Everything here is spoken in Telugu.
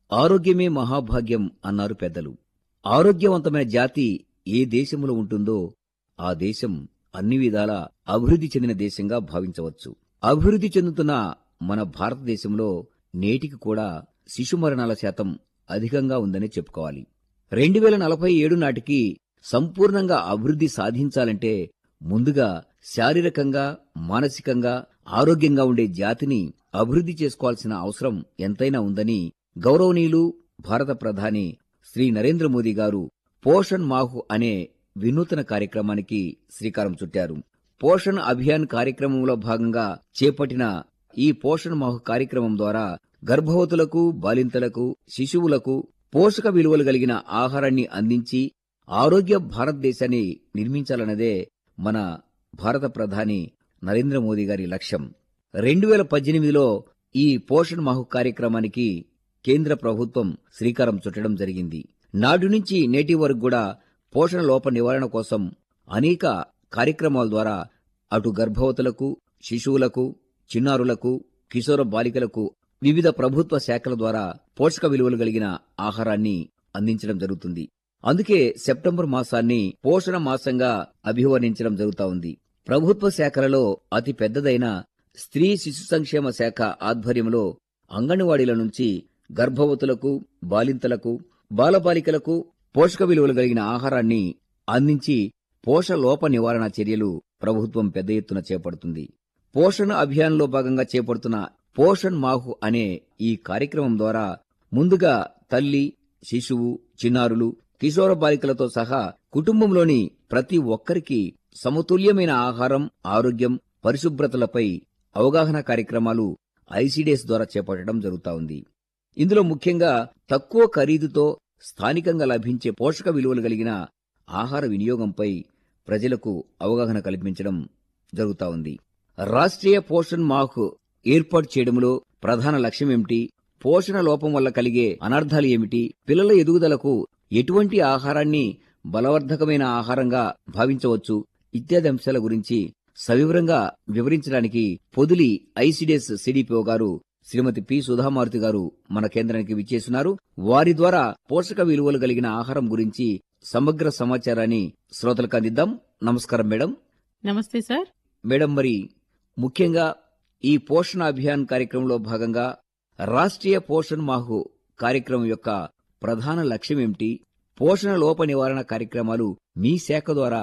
ఆరోగ్యమే మహాభాగ్యం అన్నారు పెద్దలు ఆరోగ్యవంతమైన జాతి ఏ దేశంలో ఉంటుందో ఆ దేశం అన్ని విధాల అభివృద్ధి చెందిన దేశంగా భావించవచ్చు అభివృద్ధి చెందుతున్న మన భారతదేశంలో నేటికి కూడా శిశు మరణాల శాతం అధికంగా ఉందని చెప్పుకోవాలి రెండు వేల నలభై ఏడు నాటికి సంపూర్ణంగా అభివృద్ధి సాధించాలంటే ముందుగా శారీరకంగా మానసికంగా ఆరోగ్యంగా ఉండే జాతిని అభివృద్ధి చేసుకోవాల్సిన అవసరం ఎంతైనా ఉందని గౌరవనీయులు భారత ప్రధాని శ్రీ నరేంద్ర మోదీ గారు పోషణ్ మాహు అనే వినూతన కార్యక్రమానికి శ్రీకారం చుట్టారు పోషణ్ అభియాన్ కార్యక్రమంలో భాగంగా చేపట్టిన ఈ పోషణ్ మాహు కార్యక్రమం ద్వారా గర్భవతులకు బాలింతలకు శిశువులకు పోషక విలువలు కలిగిన ఆహారాన్ని అందించి ఆరోగ్య భారతదేశాన్ని నిర్మించాలన్నదే మన భారత ప్రధాని నరేంద్ర మోదీ గారి లక్ష్యం రెండు వేల పద్దెనిమిదిలో ఈ పోషణ్ మాహు కార్యక్రమానికి కేంద్ర ప్రభుత్వం శ్రీకారం చుట్టడం జరిగింది నాటి నుంచి నేటి వరకు కూడా పోషణ లోప నివారణ కోసం అనేక కార్యక్రమాల ద్వారా అటు గర్భవతులకు శిశువులకు చిన్నారులకు కిశోర బాలికలకు వివిధ ప్రభుత్వ శాఖల ద్వారా పోషక విలువలు కలిగిన ఆహారాన్ని అందించడం జరుగుతుంది అందుకే సెప్టెంబర్ మాసాన్ని పోషణ మాసంగా అభివర్ణించడం జరుగుతా ఉంది ప్రభుత్వ శాఖలలో అతి పెద్దదైన స్త్రీ శిశు సంక్షేమ శాఖ ఆధ్వర్యంలో అంగన్వాడీల నుంచి గర్భవతులకు బాలింతలకు బాలబాలికలకు పోషక విలువలు కలిగిన ఆహారాన్ని అందించి పోషలోప నివారణ చర్యలు ప్రభుత్వం పెద్ద ఎత్తున చేపడుతుంది పోషణ అభియాన్లో భాగంగా చేపడుతున్న పోషణ్ మాహు అనే ఈ కార్యక్రమం ద్వారా ముందుగా తల్లి శిశువు చిన్నారులు కిశోర బాలికలతో సహా కుటుంబంలోని ప్రతి ఒక్కరికి సమతుల్యమైన ఆహారం ఆరోగ్యం పరిశుభ్రతలపై అవగాహన కార్యక్రమాలు ఐసీడీఎస్ ద్వారా చేపట్టడం జరుగుతా ఉంది ఇందులో ముఖ్యంగా తక్కువ ఖరీదుతో స్థానికంగా లభించే పోషక విలువలు కలిగిన ఆహార వినియోగంపై ప్రజలకు అవగాహన కల్పించడం జరుగుతా ఉంది రాష్ట్రీయ పోషణ్ మాహ్ ఏర్పాటు చేయడంలో ప్రధాన లక్ష్యం ఏమిటి పోషణ లోపం వల్ల కలిగే అనర్థాలు ఏమిటి పిల్లల ఎదుగుదలకు ఎటువంటి ఆహారాన్ని బలవర్ధకమైన ఆహారంగా భావించవచ్చు ఇత్యాది అంశాల గురించి సవివరంగా వివరించడానికి పొదిలి ఐసిడిఎస్ సిడిపిఓ గారు శ్రీమతి పి సుధామారుతి గారు మన కేంద్రానికి విచ్చేస్తున్నారు వారి ద్వారా పోషక విలువలు కలిగిన ఆహారం గురించి సమగ్ర సమాచారాన్ని శ్రోతలకు అందిద్దాం నమస్కారం మేడం నమస్తే సార్ మేడం మరి ముఖ్యంగా ఈ పోషణ అభియాన్ కార్యక్రమంలో భాగంగా రాష్ట్రీయ పోషణ్ మాహు కార్యక్రమం యొక్క ప్రధాన లక్ష్యం ఏమిటి పోషణ లోప నివారణ కార్యక్రమాలు మీ శాఖ ద్వారా